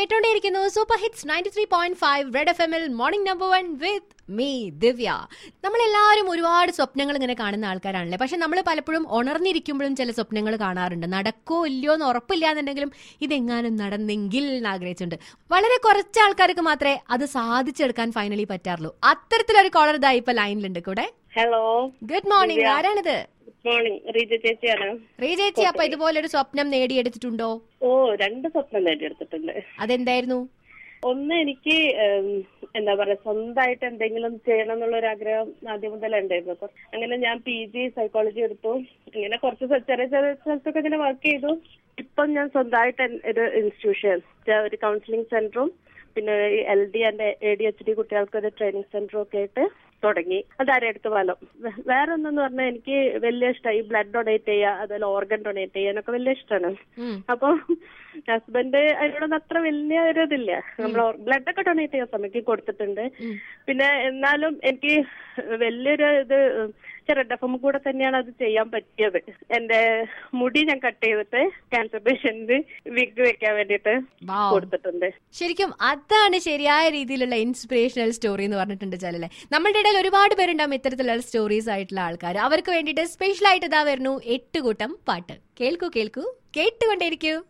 കേട്ടോണ്ടേയിരിക്കുന്നു super hits ninety three point five red F എമ്മിൽ morning number one with me Divya നമ്മളെല്ലാവരും ഒരുപാട് സ്വപ്നങ്ങൾ ഇങ്ങനെ കാണുന്ന ആൾക്കാരാണല്ലേ പക്ഷെ നമ്മൾ പലപ്പോഴും ഉണർന്നിരിക്കുമ്പോഴും ചില സ്വപ്നങ്ങൾ കാണാറുണ്ട് നടക്കോ ഇല്ലയോ എന്ന് ഉറപ്പില്ല എന്നുണ്ടെങ്കിലും ഇതെങ്ങാനും നടന്നെങ്കിൽ എന്ന് ആഗ്രഹിച്ചിട്ടുണ്ട് വളരെ കുറച്ച് ആൾക്കാർക്ക് മാത്രമേ അത് സാധിച്ചെടുക്കാൻ ഫൈനലി പറ്റാറുള്ളൂ അത്തരത്തിലൊരു കോളർ ഇതാ ഇപ്പൊ ലൈനിലുണ്ട് കൂടെ ഹലോ ഗുഡ് മോർണിംഗ് ദിവ്യ. ആരാണിത് ഗുഡ് മോർണിംഗ് റീജ ചേച്ചിയാണ് റീ ചേച്ചി അപ്പൊ ഇതുപോലൊരു സ്വപ്നം നേടിയെടുത്തിട്ടുണ്ടോ ഓ രണ്ട് സ്വപ്നം നേടിയെടുത്തിട്ടുണ്ട് അതെന്തായിരുന്നു ഒന്ന് എനിക്ക് ഉം, എന്താ പറയാ സ്വന്തമായിട്ട് എന്തെങ്കിലും ചെയ്യണം എന്നുള്ള ഒരു ആഗ്രഹം ആദ്യം മുതലേ ഉണ്ടായിരുന്നു അപ്പൊ അങ്ങനെ ഞാൻ പി ജി സൈക്കോളജി എടുത്തു ഇങ്ങനെ കുറച്ച് സ്ഥ- ചെറിയ ചെറിയ സ്ഥലത്തൊക്കെ ഇങ്ങനെ വർക്ക് ചെയ്തു ഇപ്പം ഞാൻ സ്വന്തമായിട്ട് എൻ- ഒരു ഇൻസ്റ്റിറ്റ്യൂഷൻ ഒരു കൗൺസിലിംഗ് സെന്ററും പിന്നെ L D and A D H D കുട്ടികൾക്ക് ഒരു ട്രെയിനിങ് സെന്ററും ഒക്കെ ആയിട്ട് തുടങ്ങി അതാരെ അടുത്ത് ഫലം വേറെ ഒന്നെന്ന് പറഞ്ഞാൽ എനിക്ക് വലിയ ഇഷ്ടമായി ബ്ലഡ് ഡൊണേറ്റ് ചെയ്യുക അതുപോലെ ഓർഗൻ ഡൊണേറ്റ് ചെയ്യാനൊക്കെ വലിയ ഇഷ്ടമാണ് ഉം. അപ്പൊ ഹസ്ബൻഡ് അതിനോടൊന്നും അത്ര വലിയ ഒരു ഇതില്ല നമ്മൾ ബ്ലഡ് ഒക്കെ ഡൊണേറ്റ് ചെയ്യാൻ സമയത്ത് കൊടുത്തിട്ടുണ്ട് പിന്നെ എന്നാലും എനിക്ക് വലിയൊരു ഇത് റെഡ് എഫ് എം കൂടെ തന്നെയാണ് അത് ചെയ്യാൻ പറ്റിയത് എന്റെ മുടി ഞാൻ കട്ട് ചെയ്തിട്ട് ക്യാൻസർ പേഷ്യന്റ് വിഗ് വെക്കാൻ വേണ്ടിയിട്ട് Wow. കൊടുത്തിട്ടുണ്ട് ശരിക്കും അതാണ് ശരിയായ രീതിയിലുള്ള ഇൻസ്പിറേഷണൽ സ്റ്റോറി എന്ന് പറഞ്ഞിട്ടുണ്ട് ചിലല്ലേ നമ്മളുടെ ഇടയിൽ ഒരുപാട് പേരുണ്ടാവും ഇത്തരത്തിലുള്ള സ്റ്റോറീസ് ആയിട്ടുള്ള ആൾക്കാർ അവർക്ക് വേണ്ടിയിട്ട് സ്പെഷ്യൽ ആയിട്ട് ഇതാ വരുന്നു എട്ട് കൂട്ടം പാട്ട് കേൾക്കൂ കേൾക്കൂ കേട്ടുകൊണ്ടേയിരിക്കൂ